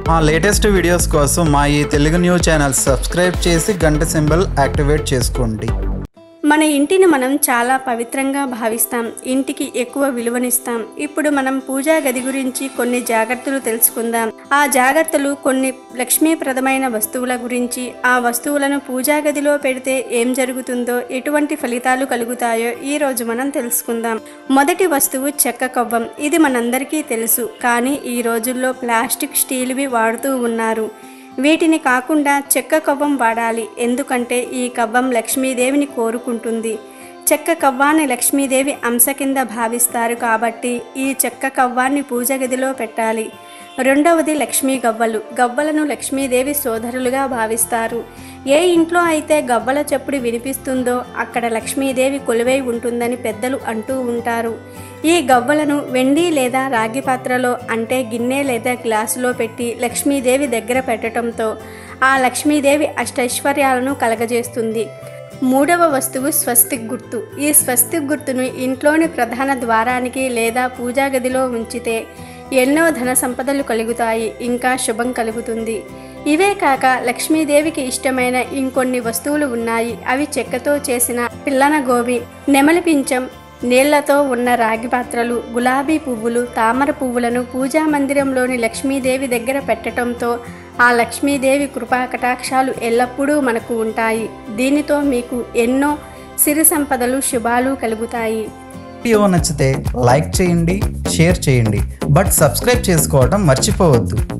మా latest videos కోసం మా ఈ తెలుగు న్యూస్ ఛానల్ సబ్స్క్రైబ్ చేసి గంట సింబల్ యాక్టివేట్ చేసుకోండి మన ఇంటిని మనం చాలా పవిత్రంగా భావిస్తాం ఇంటికి ఎక్కువ విలువనిస్తాం ఇప్పుడు మనం పూజా గది గురించి కొన్ని జాగ్రత్తలు తెలుసుకుందాం ఆ జాగ్రత్తలు కొన్ని లక్ష్మీప్రదమైన వస్తువుల గురించి ఆ వస్తువులను పూజా గదిలో పెడితే ఏం జరుగుతుందో ఎటువంటి ఫలితాలు కలుగుతాయో ఈ రోజు మనం తెలుసుకుందాం మొదటి వస్తువు చెక్క కవ్వం ఇది మనందరికీ తెలుసు కానీ ఈ రోజుల్లో ప్లాస్టిక్ స్టీల్వి వాడుతూ ఉన్నారు వీటిని కాకుండా చెక్క కవ్వం వాడాలి ఎందుకంటే ఈ కవ్వం లక్ష్మీదేవిని కోరుకుంటుంది చెక్క కవ్వాన్ని లక్ష్మీదేవి అంశ కింద భావిస్తారు కాబట్టి ఈ చెక్క కవ్వాన్ని పూజ గదిలో పెట్టాలి రెండవది లక్ష్మీ గవ్వలు గవ్వలను లక్ష్మీదేవి సోదరులుగా భావిస్తారు ఏ ఇంట్లో అయితే గవ్వల చెప్పుడు వినిపిస్తుందో అక్కడ లక్ష్మీదేవి కొలువై ఉంటుందని పెద్దలు అంటూ ఉంటారు ఈ గవ్వలను వెండి లేదా రాగి పాత్రలో అంటే గిన్నె లేదా గ్లాసులో పెట్టి లక్ష్మీదేవి దగ్గర పెట్టడంతో ఆ లక్ష్మీదేవి అష్టైశ్వర్యాలను కలగజేస్తుంది మూడవ వస్తువు స్వస్తిక్ గుర్తు ఈ స్వస్తిక్ గుర్తును ఇంట్లోని ప్రధాన ద్వారానికి లేదా పూజా గదిలో ఉంచితే ఎన్నో ధన సంపదలు కలుగుతాయి ఇంకా శుభం కలుగుతుంది ఇవే కాక లక్ష్మీదేవికి ఇష్టమైన ఇంకొన్ని వస్తువులు ఉన్నాయి అవి చెక్కతో చేసిన పిల్లన గోబి నెమలి పించం నీళ్లతో ఉన్న రాగి పాత్రలు గులాబీ పువ్వులు తామర పువ్వులను పూజా మందిరంలోని లక్ష్మీదేవి దగ్గర పెట్టడంతో ఆ లక్ష్మీదేవి కృపా కటాక్షాలు ఎల్లప్పుడూ మనకు ఉంటాయి దీనితో మీకు ఎన్నో సిరి సంపదలు శుభాలు కలుగుతాయి వీడియో నచ్చితే లైక్ చేయండి షేర్ చేయండి బట్ సబ్స్క్రైబ్ చేసుకోవడం మర్చిపోవద్దు